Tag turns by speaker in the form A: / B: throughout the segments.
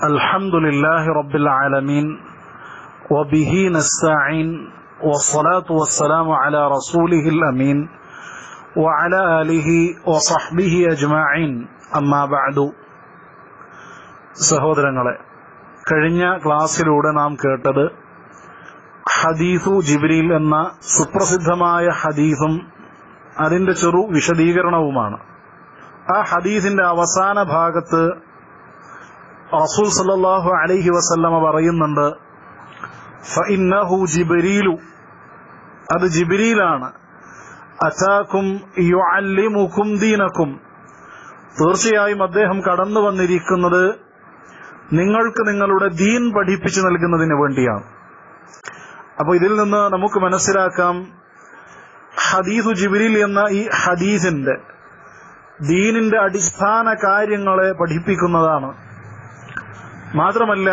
A: الحمد لله رب العالمين وبه نستعين والصلاة والسلام على رسوله الأمين وعلى آله وصحبه أجمعين أما بعد സഹോദരങ്ങളെ കഴിഞ്ഞ ക്ലാസ്സിലൂടെ നാം കേട്ടത് ഹദീസു ജിബ്രീൽ എന്ന സുപ്രസിദ്ധമായ ഹദീസും അതിന്റെ ചെറു വിശദീകരണവുമാണ് ആ ഹദീസിന്റെ അവസാന ഭാഗത്ത് റസൂൽ സല്ലല്ലാഹു അലൈഹി വസല്ലമ പറയുന്നുണ്ട് ഫഇന്നഹു ജിബ്രീലു അത് ജിബ്രീലാണ് അതാക്കും യുഅല്ലിമുക്കും ദീനക്കും തീർച്ചയായും അദ്ദേഹം കടന്നു വന്നിരിക്കുന്നത് നിങ്ങൾക്ക് നിങ്ങളുടെ ദീൻ പഠിപ്പിച്ചു നൽകുന്നതിന് വേണ്ടിയാണ് അപ്പോൾ ഇതിൽ നിന്ന് നമുക്ക് മനസ്സിലാക്കാം ഹദീസു ജിബിരിൽ എന്ന ഈ ഹദീസിന്റെ ദീനിന്റെ അടിസ്ഥാന കാര്യങ്ങളെ പഠിപ്പിക്കുന്നതാണ് മാത്രമല്ല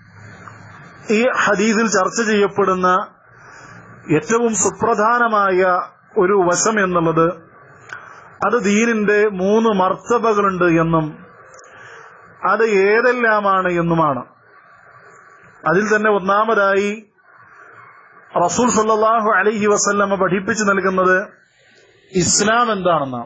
A: ഈ ഹദീസിൽ ചർച്ച ചെയ്യപ്പെടുന്ന ഏറ്റവും സുപ്രധാനമായ ഒരു വശം എന്നുള്ളത് അത് ദീനിന്റെ മൂന്ന് മർത്തബകളുണ്ട് എന്നും അത് ഏതെല്ലാമാണ് എന്നുമാണ് അതിൽ തന്നെ ഒന്നാമതായി റസൂൽ സല്ലാഹു അലഹി വസല്ലമ പഠിപ്പിച്ചു നൽകുന്നത് ഇസ്ലാം എന്താണെന്നാണ്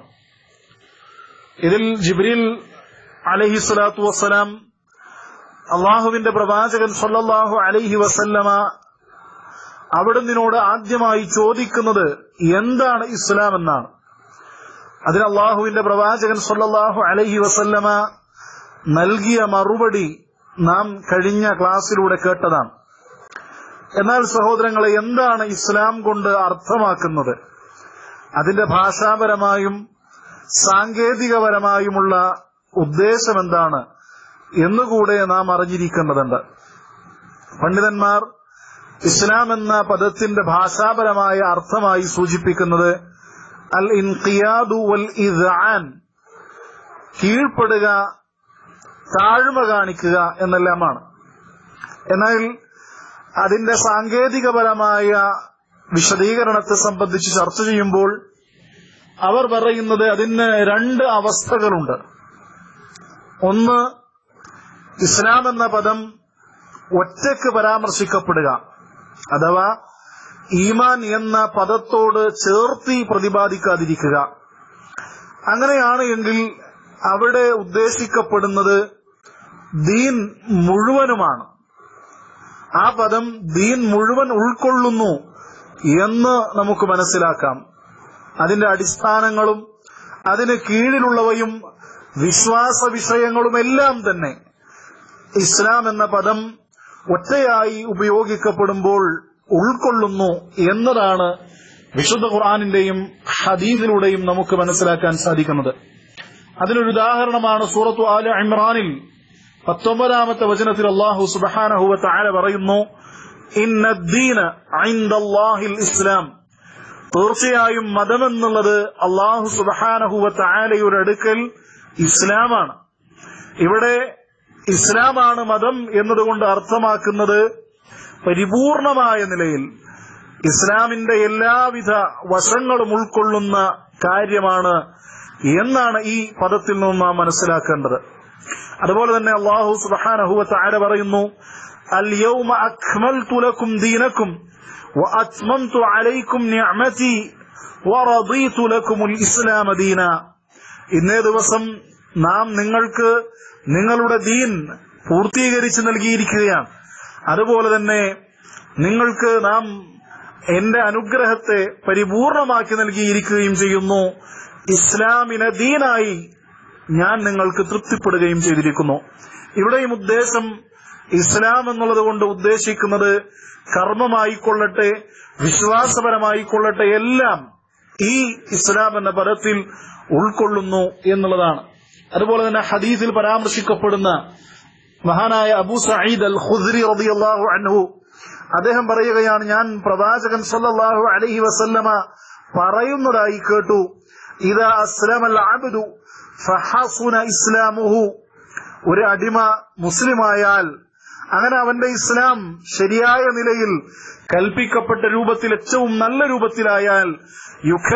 A: ഇതിൽ ജിബ്രീൽ അലഹി സ്വലാത്തു വസ്സലാം അള്ളാഹുവിന്റെ പ്രവാചകൻ സല്ലല്ലാഹു അലൈഹി വസല്ലമ അവിടുന്നിനോട് ആദ്യമായി ചോദിക്കുന്നത് എന്താണ് ഇസ്ലാം എന്നാണ് അതിന് അള്ളാഹുവിന്റെ പ്രവാചകൻ സല്ലല്ലാഹു അലൈഹി വസല്ലമ നൽകിയ മറുപടി നാം കഴിഞ്ഞ ക്ലാസ്സിലൂടെ കേട്ടതാണ് എന്നാൽ സഹോദരങ്ങളെ എന്താണ് ഇസ്ലാം കൊണ്ട് അർത്ഥമാക്കുന്നത് അതിന്റെ ഭാഷാപരമായും സാങ്കേതികപരമായുമുള്ള ഉദ്ദേശം എന്താണ് എന്നുകൂടെ നാം അറിഞ്ഞിരിക്കേണ്ടതുണ്ട് പണ്ഡിതന്മാർ ഇസ്ലാം എന്ന പദത്തിന്റെ ഭാഷാപരമായ അർത്ഥമായി സൂചിപ്പിക്കുന്നത് അൽ ഇൻഖിയാദു വൽ ഇദ്ആൻ കീഴ്പ്പെടുക താഴ്മ കാണിക്കുക എന്നെല്ലാമാണ് എന്നാൽ അതിന്റെ സാങ്കേതികപരമായ വിശദീകരണത്തെ സംബന്ധിച്ച് ചർച്ച ചെയ്യുമ്പോൾ അവർ പറയുന്നത് അതിന് രണ്ട് അവസ്ഥകളുണ്ട് ഒന്ന് ഇസ്ലാം എന്ന പദം ഒറ്റക്ക് പരാമർശിക്കപ്പെടുക അഥവാ ഈമാൻ എന്ന പദത്തോട് ചേർത്തി പ്രതിപാദിക്കാതിരിക്കുക അങ്ങനെയാണ് എങ്കിൽ അവിടെ ഉദ്ദേശിക്കപ്പെടുന്നത് ദീൻ മുഴുവനുമാണ് ആ പദം ദീൻ മുഴുവൻ ഉൾക്കൊള്ളുന്നു എന്ന് നമുക്ക് മനസ്സിലാക്കാം അതിന്റെ അടിസ്ഥാനങ്ങളും അതിന് കീഴിലുള്ളവയും വിശ്വാസ വിഷയങ്ങളുമെല്ലാം തന്നെ ഇസ്ലാം എന്ന പദം ഒറ്റയായി ഉപയോഗിക്കപ്പെടുമ്പോൾ ഉൾക്കൊള്ളുന്നു എന്നതാണ് വിശുദ്ധ ഖുർആാനിന്റെയും ഹദീസിലൂടെയും നമുക്ക് മനസ്സിലാക്കാൻ സാധിക്കുന്നത് അതിനൊരു ഉദാഹരണമാണ് സൂറത്തു ആല ഇമ്രാനിൽ പത്തൊമ്പതാമത്തെ വചനത്തിൽ അള്ളാഹു സുബാനഹുവ താഴെ പറയുന്നു ഇന്നദ്ദീന ഇസ്ലാം തീർച്ചയായും മതമെന്നുള്ളത് അള്ളാഹു സുബാനഹുവ താലയുടെ അടുക്കൽ ഇസ്ലാമാണ് ഇവിടെ ഇസ്ലാമാണ് മതം എന്നതുകൊണ്ട് അർത്ഥമാക്കുന്നത് പരിപൂർണമായ നിലയിൽ ഇസ്ലാമിന്റെ എല്ലാവിധ വശങ്ങളും ഉൾക്കൊള്ളുന്ന കാര്യമാണ് എന്നാണ് ഈ പദത്തിൽ നിന്ന് നാം മനസ്സിലാക്കേണ്ടത് അതുപോലെ തന്നെ അള്ളാഹു സുബാനഹുവ താര പറയുന്നു اليوم أكملت لكم دينكم وأتممت عليكم نعمتي ورضيت لكم الإسلام دينا ഇന്നേ ദിവസം നാം നിങ്ങൾക്ക് നിങ്ങളുടെ ദീൻ പൂർത്തീകരിച്ച് നൽകിയിരിക്കുകയാണ് അതുപോലെ തന്നെ നിങ്ങൾക്ക് നാം എന്റെ അനുഗ്രഹത്തെ പരിപൂർണമാക്കി നൽകിയിരിക്കുകയും ചെയ്യുന്നു ഇസ്ലാമിനെ ദീനായി ഞാൻ നിങ്ങൾക്ക് തൃപ്തിപ്പെടുകയും ചെയ്തിരിക്കുന്നു ഇവിടെയും ഉദ്ദേശം ഇസ്ലാം എന്നുള്ളത് കൊണ്ട് ഉദ്ദേശിക്കുന്നത് കർമ്മമായിക്കൊള്ളട്ടെ വിശ്വാസപരമായിക്കൊള്ളട്ടെ എല്ലാം ഈ ഇസ്ലാം എന്ന പദത്തിൽ ഉൾക്കൊള്ളുന്നു എന്നുള്ളതാണ് അതുപോലെ തന്നെ ഹദീസിൽ പരാമർശിക്കപ്പെടുന്ന മഹാനായ അബൂ സഈദ് അൽ ഖുദ്രി റളിയല്ലാഹു അൻഹു അദ്ദേഹം പറയുകയാണ് ഞാൻ പ്രവാചകൻ സല്ലല്ലാഹു അലൈഹി വസല്ലമ പറയുന്നതായി കേട്ടു ഇതാ അസ്ലമൽ അബ്ദു ഫഹസുന ഇസ്ലാമുഹു ഒരു അടിമ മുസ്ലിമായാൽ അങ്ങനെ അവന്റെ ഇസ്ലാം ശരിയായ നിലയിൽ കൽപ്പിക്കപ്പെട്ട രൂപത്തിൽ ഏറ്റവും നല്ല രൂപത്തിലായാൽ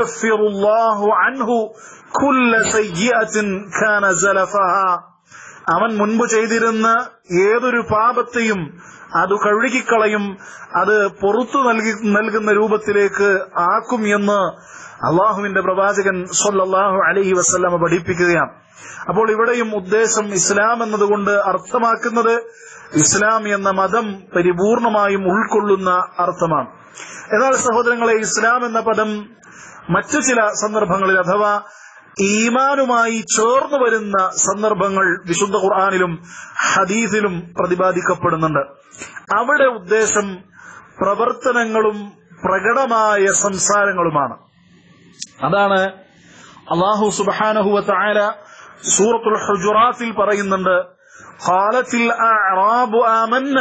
A: യുഖഫിറുല്ലാഹു അൻഹു കുല്ല സയ്യിഅത്തിൻ കാന സലഫഹ അവൻ മുൻപ് ചെയ്തിരുന്ന ഏതൊരു പാപത്തെയും അത് കഴുകിക്കളയും അത് പുറത്തു നൽകി നൽകുന്ന രൂപത്തിലേക്ക് ആക്കും എന്ന് അള്ളാഹുവിന്റെ പ്രവാചകൻ സല്ലല്ലാഹു അലൈഹി വസല്ലമ പഠിപ്പിക്കുകയാണ് അപ്പോൾ ഇവിടെയും ഉദ്ദേശം ഇസ്ലാം എന്നതുകൊണ്ട് അർത്ഥമാക്കുന്നത് ഇസ്ലാം എന്ന മതം പരിപൂർണമായും ഉൾക്കൊള്ളുന്ന അർത്ഥമാണ് എന്നാൽ സഹോദരങ്ങളെ ഇസ്ലാം എന്ന പദം മറ്റു ചില സന്ദർഭങ്ങളിൽ അഥവാ ഈമാനുമായി ചേർന്നു വരുന്ന സന്ദർഭങ്ങൾ വിശുദ്ധ ഖുർആാനിലും ഹദീസിലും പ്രതിപാദിക്കപ്പെടുന്നുണ്ട് അവിടെ ഉദ്ദേശം പ്രവർത്തനങ്ങളും പ്രകടമായ സംസാരങ്ങളുമാണ് അതാണ് അള്ളാഹു സുബാനഹുവ താര സൂറത്തുൽ ഹുജുറാത്തിൽ പറയുന്നുണ്ട് ഖാലത്തിൽ അഅറാബു ആമന്ന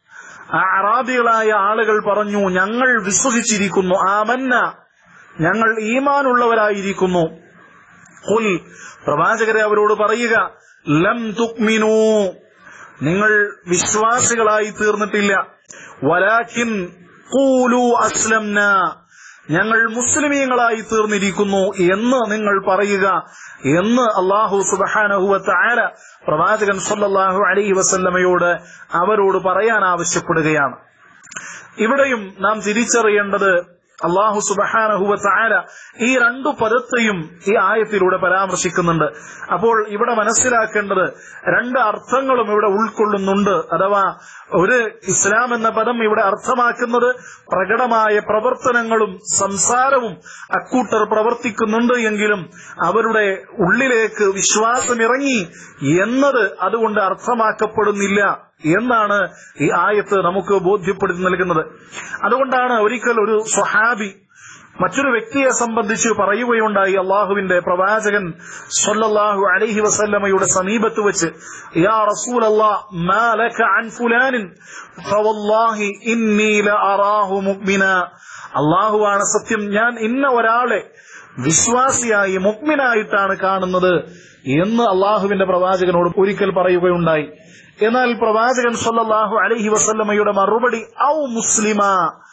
A: അറാബികളായ ആളുകൾ പറഞ്ഞു ഞങ്ങൾ വിശ്വസിച്ചിരിക്കുന്നു ആമന്ന ഞങ്ങൾ ഈമാനുള്ളവരായിരിക്കുന്നു ഖുൽ പ്രവാചകരെ അവരോട് പറയുക ലം തുക്മിനു നിങ്ങൾ വിശ്വാസികളായി തീർന്നിട്ടില്ല വലാക്കിൻ ഖൂലു അസ്ലംന ഞങ്ങൾ മുസ്ലിമീങ്ങളായി തീർന്നിരിക്കുന്നു എന്ന് നിങ്ങൾ പറയുക എന്ന് അള്ളാഹു സുബഹാനഹുവ താര പ്രവാചകൻ സല്ലല്ലാഹു അലൈഹി വസല്ലമയോട് അവരോട് പറയാൻ ആവശ്യപ്പെടുകയാണ് ഇവിടെയും നാം തിരിച്ചറിയേണ്ടത് അള്ളാഹു സുബഹാനഹുവ താര ഈ രണ്ടു പദത്തെയും ഈ ആയത്തിലൂടെ പരാമർശിക്കുന്നുണ്ട് അപ്പോൾ ഇവിടെ മനസ്സിലാക്കേണ്ടത് രണ്ട് അർത്ഥങ്ങളും ഇവിടെ ഉൾക്കൊള്ളുന്നുണ്ട് അഥവാ ഒരു ഇസ്ലാം എന്ന പദം ഇവിടെ അർത്ഥമാക്കുന്നത് പ്രകടമായ പ്രവർത്തനങ്ങളും സംസാരവും അക്കൂട്ടർ പ്രവർത്തിക്കുന്നുണ്ട് എങ്കിലും അവരുടെ ഉള്ളിലേക്ക് വിശ്വാസം ഇറങ്ങി എന്നത് അതുകൊണ്ട് അർത്ഥമാക്കപ്പെടുന്നില്ല എന്നാണ് ഈ ആയത്ത് നമുക്ക് ബോധ്യപ്പെടുത്തി നൽകുന്നത് അതുകൊണ്ടാണ് ഒരിക്കൽ ഒരു സ്വഹാബി മറ്റൊരു വ്യക്തിയെ സംബന്ധിച്ച് പറയുകയുണ്ടായി അള്ളാഹുവിന്റെ പ്രവാചകൻ സല്ലല്ലാഹു അലൈഹി വസല്ലമയുടെ സമീപത്ത് വെച്ച് യാ റസൂൽ അള്ളാഹുവാണ് സത്യം ഞാൻ ഇന്ന ഒരാളെ വിശ്വാസിയായി മുഗ്മിനായിട്ടാണ് കാണുന്നത് എന്ന് അള്ളാഹുവിന്റെ പ്രവാചകനോട് ഒരിക്കൽ പറയുകയുണ്ടായി എന്നാൽ പ്രവാചകൻ സല്ലല്ലാഹു അലൈഹി വസല്ലമയുടെ മറുപടി ഔ മുസ്ലിമ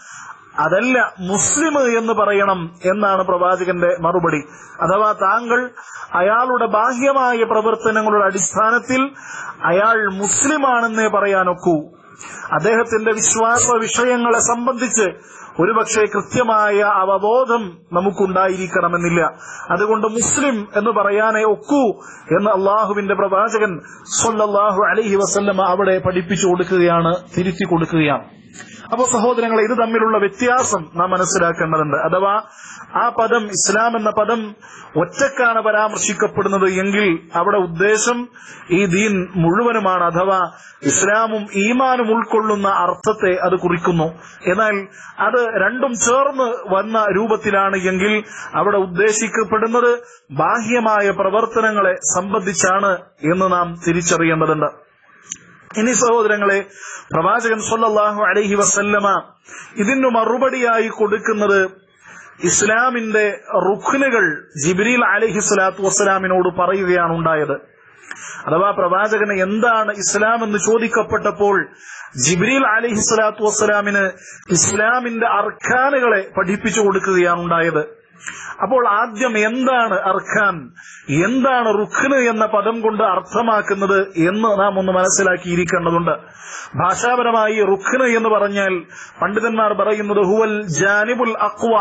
A: അതല്ല മുസ്ലിം എന്ന് പറയണം എന്നാണ് പ്രവാചകന്റെ മറുപടി അഥവാ താങ്കൾ അയാളുടെ ബാഹ്യമായ പ്രവർത്തനങ്ങളുടെ അടിസ്ഥാനത്തിൽ അയാൾ മുസ്ലിമാണെന്നേ പറയാനൊക്കൂ അദ്ദേഹത്തിന്റെ വിശ്വാസ വിഷയങ്ങളെ സംബന്ധിച്ച് ഒരുപക്ഷെ കൃത്യമായ അവബോധം നമുക്കുണ്ടായിരിക്കണമെന്നില്ല അതുകൊണ്ട് മുസ്ലിം എന്ന് പറയാനേ ഒക്കൂ എന്ന് അള്ളാഹുവിന്റെ പ്രവാചകൻ സൊല്ലാഹു അലഹി വസല്ലമ അവിടെ പഠിപ്പിച്ചു കൊടുക്കുകയാണ് തിരുത്തി കൊടുക്കുകയാണ് അപ്പോൾ സഹോദരങ്ങളെ ഇത് തമ്മിലുള്ള വ്യത്യാസം നാം മനസ്സിലാക്കേണ്ടതുണ്ട് അഥവാ ആ പദം ഇസ്ലാം എന്ന പദം ഒറ്റക്കാണ് പരാമർശിക്കപ്പെടുന്നത് എങ്കിൽ അവിടെ ഉദ്ദേശം ഈ ദീൻ മുഴുവനുമാണ് അഥവാ ഇസ്ലാമും ഈമാനും ഉൾക്കൊള്ളുന്ന അർത്ഥത്തെ അത് കുറിക്കുന്നു എന്നാൽ അത് രണ്ടും ചേർന്ന് വന്ന രൂപത്തിലാണ് എങ്കിൽ അവിടെ ഉദ്ദേശിക്കപ്പെടുന്നത് ബാഹ്യമായ പ്രവർത്തനങ്ങളെ സംബന്ധിച്ചാണ് എന്ന് നാം തിരിച്ചറിയേണ്ടതുണ്ട് ഇനി സഹോദരങ്ങളെ പ്രവാചകൻ സല്ലല്ലാഹു അലൈഹി വസല്ലമ ഇതിനു മറുപടിയായി കൊടുക്കുന്നത് ഇസ്ലാമിന്റെ റുഖ്നുകൾ ജിബ്രീൽ അലഹി സ്വലാത്തു വസ്സലാമിനോട് പറയുകയാണ് ഉണ്ടായത് അഥവാ പ്രവാചകന് എന്താണ് ഇസ്ലാം എന്ന് ചോദിക്കപ്പെട്ടപ്പോൾ ജിബ്രീൽ അലഹി സ്വലാത്തു വസ്സലാമിന് ഇസ്ലാമിന്റെ അർഖാനുകളെ പഠിപ്പിച്ചു കൊടുക്കുകയാണ് ഉണ്ടായത് അപ്പോൾ ആദ്യം എന്താണ് അർഖാൻ എന്താണ് റുഖ്ന് എന്ന പദം കൊണ്ട് അർത്ഥമാക്കുന്നത് എന്ന് നാം ഒന്ന് മനസ്സിലാക്കിയിരിക്കേണ്ടതുണ്ട് ഭാഷാപരമായി റുഖ്ന് എന്ന് പറഞ്ഞാൽ പണ്ഡിതന്മാർ പറയുന്നത് ഹുവൽ ജാനിബുൽ അക്വ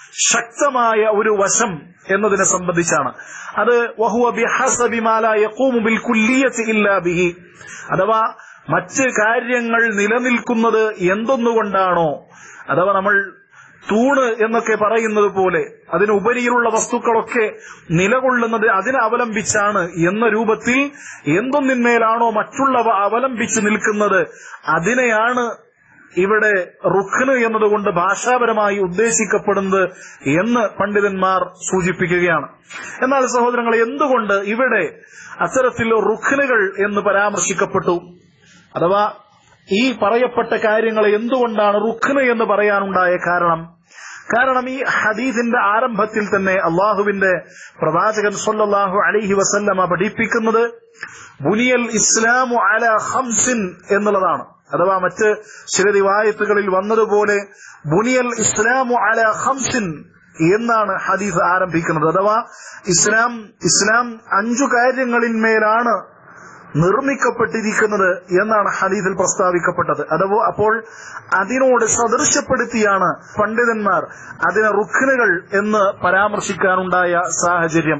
A: ശക്തമായ ഒരു വശം എന്നതിനെ സംബന്ധിച്ചാണ് അത് വഹുവ ബിഹസബിമാല യഖൂമു ബിൽ കുല്ലിയത്തി ഇല്ലാ ബിഹി അഥവാ മറ്റ് കാര്യങ്ങൾ നിലനിൽക്കുന്നത് എന്തൊന്നുകൊണ്ടാണോ അഥവാ നമ്മൾ തൂണ് എന്നൊക്കെ പറയുന്നത് പോലെ അതിനുപരിയിലുള്ള വസ്തുക്കളൊക്കെ നിലകൊള്ളുന്നത് അതിനെ അവലംബിച്ചാണ് എന്ന രൂപത്തിൽ എന്തൊന്നിന്മേലാണോ മറ്റുള്ളവ അവലംബിച്ച് നിൽക്കുന്നത് അതിനെയാണ് ഇവിടെ റുഖ്ന് എന്നതുകൊണ്ട് ഭാഷാപരമായി ഉദ്ദേശിക്കപ്പെടുന്നത് എന്ന് പണ്ഡിതന്മാർ സൂചിപ്പിക്കുകയാണ് എന്നാൽ സഹോദരങ്ങൾ എന്തുകൊണ്ട് ഇവിടെ അത്തരത്തിൽ റുഖ്നുകൾ എന്ന് പരാമർശിക്കപ്പെട്ടു അഥവാ ഈ പറയപ്പെട്ട കാര്യങ്ങൾ എന്തുകൊണ്ടാണ് റുഖ്ന് എന്ന് പറയാനുണ്ടായ കാരണം കാരണം ഈ ഹദീസിന്റെ ആരംഭത്തിൽ തന്നെ അള്ളാഹുവിന്റെ പ്രവാചകൻ സല്ലല്ലാഹു അലൈഹി വസല്ലമ പഠിപ്പിക്കുന്നത് ബുനിയൽ ഇസ്ലാമു അല ഹംസിൻ എന്നുള്ളതാണ് അഥവാ മറ്റ് ചില റിവായത്തുകളിൽ വന്നതുപോലെ ബുനിയൽ ഇസ്ലാമു അല ഹംസിൻ എന്നാണ് ഹദീസ് ആരംഭിക്കുന്നത് അഥവാ ഇസ്ലാം ഇസ്ലാം അഞ്ചു കാര്യങ്ങളിന്മേലാണ് നിർമ്മിക്കപ്പെട്ടിരിക്കുന്നത് എന്നാണ് ഹദീസിൽ പ്രസ്താവിക്കപ്പെട്ടത് അഥവാ അപ്പോൾ അതിനോട് സദൃശ്യപ്പെടുത്തിയാണ് പണ്ഡിതന്മാർ അതിനെ റുഖ്നുകൾ എന്ന് പരാമർശിക്കാനുണ്ടായ സാഹചര്യം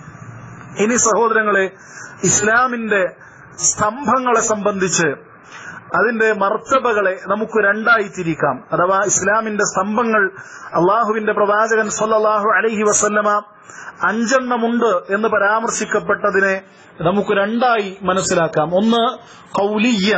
A: ഇനി സഹോദരങ്ങളെ ഇസ്ലാമിന്റെ സ്തംഭങ്ങളെ സംബന്ധിച്ച് അതിന്റെ മർത്തബകളെ നമുക്ക് രണ്ടായി തിരിക്കാം അഥവാ ഇസ്ലാമിന്റെ സ്തംഭങ്ങൾ അള്ളാഹുവിന്റെ പ്രവാചകൻ സല്ലല്ലാഹു അലൈഹി വസല്ലമ അഞ്ചെണ്ണമുണ്ട് എന്ന് പരാമർശിക്കപ്പെട്ടതിനെ നമുക്ക് രണ്ടായി മനസ്സിലാക്കാം ഒന്ന് കൗലിയ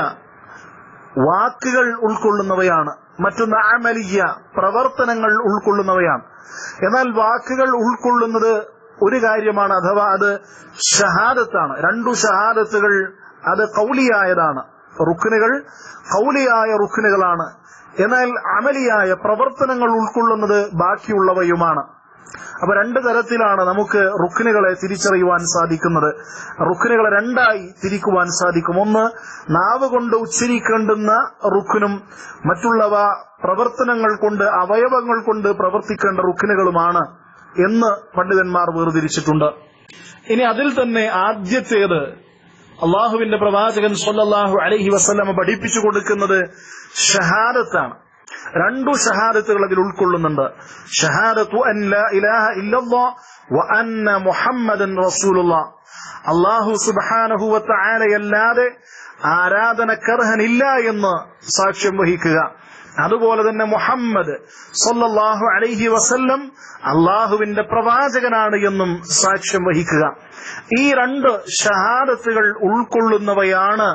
A: വാക്കുകൾ ഉൾക്കൊള്ളുന്നവയാണ് മറ്റൊന്ന് അമലിയ പ്രവർത്തനങ്ങൾ ഉൾക്കൊള്ളുന്നവയാണ് എന്നാൽ വാക്കുകൾ ഉൾക്കൊള്ളുന്നത് ഒരു കാര്യമാണ് അഥവാ അത് ഷഹാദത്താണ് രണ്ടു ഷഹാദത്തുകൾ അത് കൗലിയായതാണ് റുക്കിനുകൾ കൗലിയായ റുക്കിനുകളാണ് എന്നാൽ അമലിയായ പ്രവർത്തനങ്ങൾ ഉൾക്കൊള്ളുന്നത് ബാക്കിയുള്ളവയുമാണ് അപ്പൊ രണ്ട് തരത്തിലാണ് നമുക്ക് റുക്കിനുകളെ തിരിച്ചറിയുവാൻ സാധിക്കുന്നത് റുക്കിനുകളെ രണ്ടായി തിരിക്കുവാൻ സാധിക്കും ഒന്ന് നാവ് കൊണ്ട് ഉച്ചരിക്കേണ്ടുന്ന റുക്കിനും മറ്റുള്ളവ പ്രവർത്തനങ്ങൾ കൊണ്ട് അവയവങ്ങൾ കൊണ്ട് പ്രവർത്തിക്കേണ്ട റുക്കിനുകളുമാണ് എന്ന് പണ്ഡിതന്മാർ വേർതിരിച്ചിട്ടുണ്ട് ഇനി അതിൽ തന്നെ ആദ്യത്തേത് അള്ളാഹുവിന്റെ പ്രവാചകൻ സല്ലല്ലാഹു അലൈഹി വസല്ലമ പഠിപ്പിച്ചു കൊടുക്കുന്നത് ഷഹാദത്താണ് രണ്ടു ഷഹാദത്തുകൾ അതിൽ ഉൾക്കൊള്ളുന്നുണ്ട് ഷഹാദത്തു അൻ ലാ ഇലാഹ ഇല്ലല്ലാ വ അന്ന മുഹമ്മദൻ റസൂലുള്ളാ അള്ളാഹു സുബ്ഹാനഹു വ തആലയല്ലാതെ ആരാധനക്കർഹനില്ല എന്ന് സാക്ഷ്യം വഹിക്കുക അതുപോലെ തന്നെ മുഹമ്മദ് സല്ലല്ലാഹു അലൈഹി വസല്ലം അള്ളാഹുവിന്റെ പ്രവാചകനാണ് എന്നും സാക്ഷ്യം വഹിക്കുക ഈ രണ്ട് ഷഹാദത്തുകൾ ഉൾക്കൊള്ളുന്നവയാണ്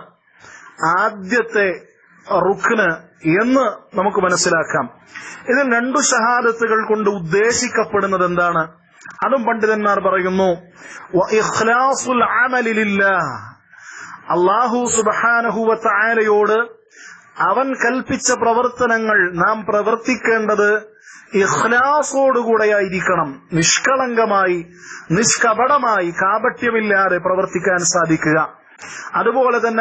A: ആദ്യത്തെ റുഖ്ന് എന്ന് നമുക്ക് മനസ്സിലാക്കാം ഇതിൽ രണ്ടു ഷഹാദത്തുകൾ കൊണ്ട് ഉദ്ദേശിക്കപ്പെടുന്നത് എന്താണ് അതും പണ്ഡിതന്മാർ പറയുന്നു ഇഖ്ലാസുൽ അമലി ലില്ലാഹ് അള്ളാഹു സുബഹാനഹുവ തായാലയോട് അവൻ കൽപ്പിച്ച പ്രവർത്തനങ്ങൾ നാം പ്രവർത്തിക്കേണ്ടത് ഇഖ്ലാസോടുകൂടെയായിരിക്കണം നിഷ്കളങ്കമായി നിഷ്കപടമായി കാപട്യമില്ലാതെ പ്രവർത്തിക്കാൻ സാധിക്കുക അതുപോലെ തന്നെ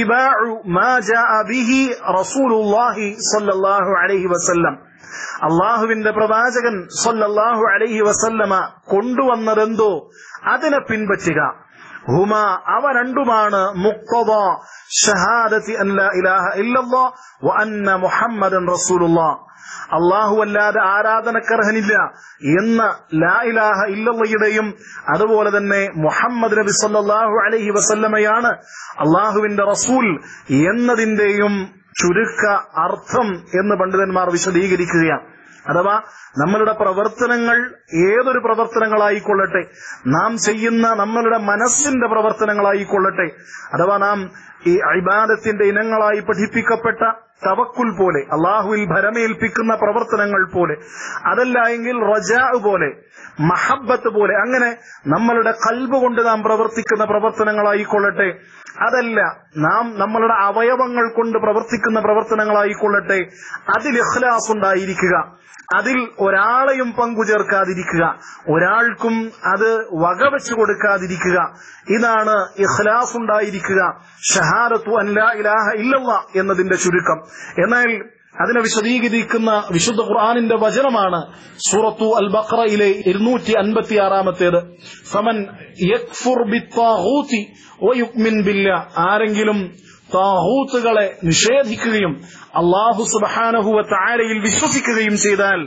A: അലൈഹി വസല്ലം അള്ളാഹുവിന്റെ പ്രവാചകൻ സല്ലല്ലാഹു അലൈഹി വസല്ലമ കൊണ്ടുവന്നതെന്തോ അതിനെ പിൻപറ്റുക ഹുമ അവ രണ്ടുമാണ് മുക്തദ ഷഹാദത്തി അൻ ലാ ഇലാഹ ഇല്ലല്ലാ വ അന്ന മുഹമ്മദൻ റസൂലുള്ളാ അള്ളാഹു അല്ലാതെ ആരാധനക്കർഹനില്ല എന്ന ലാ ഇലാഹ ഇല്ലയുടെയും അതുപോലെ തന്നെ മുഹമ്മദ് നബി സല്ലല്ലാഹു അലൈഹി വസല്ലമയാണ് അള്ളാഹുവിന്റെ റസൂൽ എന്നതിന്റെയും ചുരുക്ക അർത്ഥം എന്ന് പണ്ഡിതന്മാർ വിശദീകരിക്കുകയാണ് അഥവാ നമ്മളുടെ പ്രവർത്തനങ്ങൾ ഏതൊരു പ്രവർത്തനങ്ങളായിക്കൊള്ളട്ടെ നാം ചെയ്യുന്ന നമ്മളുടെ മനസ്സിന്റെ പ്രവർത്തനങ്ങളായിക്കൊള്ളട്ടെ അഥവാ നാം ഈ അഴിബാദത്തിന്റെ ഇനങ്ങളായി പഠിപ്പിക്കപ്പെട്ട തവക്കുൽ പോലെ അള്ളാഹുവിൽ ഭരമേൽപ്പിക്കുന്ന പ്രവർത്തനങ്ങൾ പോലെ അതല്ല എങ്കിൽ റജാ പോലെ മഹബത്ത് പോലെ അങ്ങനെ നമ്മളുടെ കൽബ് കൊണ്ട് നാം പ്രവർത്തിക്കുന്ന പ്രവർത്തനങ്ങളായിക്കൊള്ളട്ടെ അതല്ല നാം നമ്മളുടെ അവയവങ്ങൾ കൊണ്ട് പ്രവർത്തിക്കുന്ന പ്രവർത്തനങ്ങളായിക്കൊള്ളട്ടെ അതിൽ ഇഖ്ലാസ് ഉണ്ടായിരിക്കുക അതിൽ ഒരാളെയും പങ്കുചേർക്കാതിരിക്കുക ഒരാൾക്കും അത് വകവെച്ചു കൊടുക്കാതിരിക്കുക ഇതാണ് ഇഖ്ലാസ് ഉണ്ടായിരിക്കുക ഷഹാദത്തു അല്ലാ ഇലാഹ ഇല്ലല്ല എന്നതിന്റെ ചുരുക്കം എന്നാൽ അതിനെ വിശദീകരിക്കുന്ന വിശുദ്ധ ഖുർആാനിന്റെ വചനമാണ് സൂറത്തു അൽ ബഖറയിലെ ഇരുന്നൂറ്റി അൻപത്തി ആറാമത്തേത് ഫമൻ യക്ഫുർ ബിത്താഹൂത്തി വയുക്മിൻ ബില്ല ആരെങ്കിലും താഹൂത്തുകളെ നിഷേധിക്കുകയും അള്ളാഹു സുബഹാനഹുവ താരയിൽ വിശ്വസിക്കുകയും ചെയ്താൽ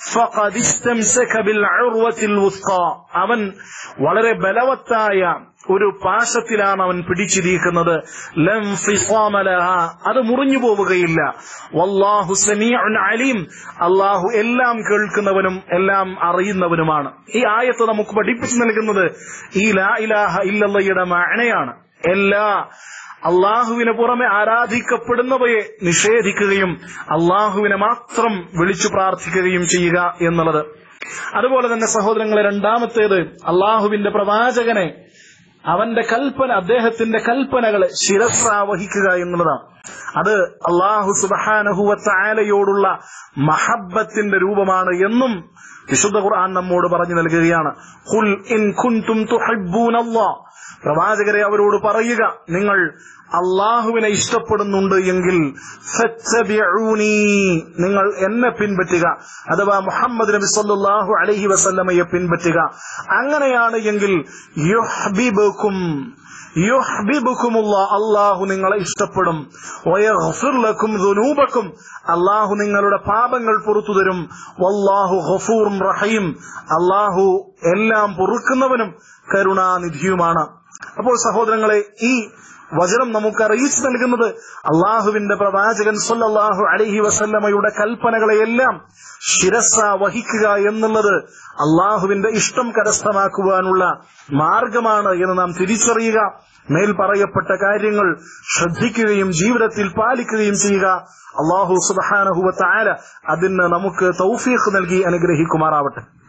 A: അവൻ വളരെ ബലവത്തായ ഒരു പാശത്തിലാണ് അവൻ പിടിച്ചിരിക്കുന്നത് അത് മുറിഞ്ഞു പോവുകയില്ല വല്ലാഹു അലീം അള്ളാഹു എല്ലാം കേൾക്കുന്നവനും എല്ലാം അറിയുന്നവനുമാണ് ഈ ആയത്ത് നമുക്ക് പഠിപ്പിച്ചു നൽകുന്നത് ഈ ലാ ഇലാഹ ഇല്ലല്ലയുടെ മാനയാണ് എല്ലാ അള്ളാഹുവിന് പുറമെ ആരാധിക്കപ്പെടുന്നവയെ നിഷേധിക്കുകയും അള്ളാഹുവിനെ മാത്രം വിളിച്ചു പ്രാർത്ഥിക്കുകയും ചെയ്യുക എന്നുള്ളത് അതുപോലെ തന്നെ സഹോദരങ്ങളെ രണ്ടാമത്തേത് അള്ളാഹുവിന്റെ പ്രവാചകനെ അവന്റെ കൽപ്പന അദ്ദേഹത്തിന്റെ കൽപ്പനകളെ ശിരസാവഹിക്കുക എന്നുള്ളതാണ് അത് അള്ളാഹു സുബാനഹുവത്തായാലയോടുള്ള മഹബത്തിന്റെ രൂപമാണ് എന്നും വിശുദ്ധ ഖുർആൻ നമ്മോട് പറഞ്ഞു നൽകുകയാണ് ഖുൽ ഇൻ കുൻതും തുഹിബ്ബൂനല്ലാഹ് പ്രവാചകരെ അവരോട് പറയുക നിങ്ങൾ അള്ളാഹുവിനെ ഇഷ്ടപ്പെടുന്നുണ്ട് എങ്കിൽ നിങ്ങൾ എന്നെ പിൻപറ്റുക അഥവാ മുഹമ്മദ് നബി സല്ലാഹു അലഹി വസല്ലമയെ പിൻപറ്റുക അങ്ങനെയാണ് എങ്കിൽ യുഹബിബുക്കും യുഹ്ബിബുക്കുമുള്ള അള്ളാഹു നിങ്ങളെ ഇഷ്ടപ്പെടും വയഗ്ഫിർ ലക്കും ദുനൂബക്കും അള്ളാഹു നിങ്ങളുടെ പാപങ്ങൾ പുറത്തു തരും വല്ലാഹു ഗഫൂറും റഹീം അള്ളാഹു എല്ലാം പൊറുക്കുന്നവനും കരുണാനിധിയുമാണ് അപ്പോൾ സഹോദരങ്ങളെ ഈ വചനം നമുക്ക് അറിയിച്ചു നൽകുന്നത് അള്ളാഹുവിന്റെ പ്രവാചകൻ സല്ലല്ലാഹു അലൈഹി വസല്ലമയുടെ കൽപ്പനകളെയെല്ലാം ശിരസ വഹിക്കുക എന്നുള്ളത് അള്ളാഹുവിന്റെ ഇഷ്ടം കരസ്ഥമാക്കുവാനുള്ള മാർഗമാണ് എന്ന് നാം തിരിച്ചറിയുക മേൽ പറയപ്പെട്ട കാര്യങ്ങൾ ശ്രദ്ധിക്കുകയും ജീവിതത്തിൽ പാലിക്കുകയും ചെയ്യുക അള്ളാഹു സുബാനഹുവ താര അതിന് നമുക്ക് തൗഫീഖ് നൽകി അനുഗ്രഹിക്കുമാറാവട്ടെ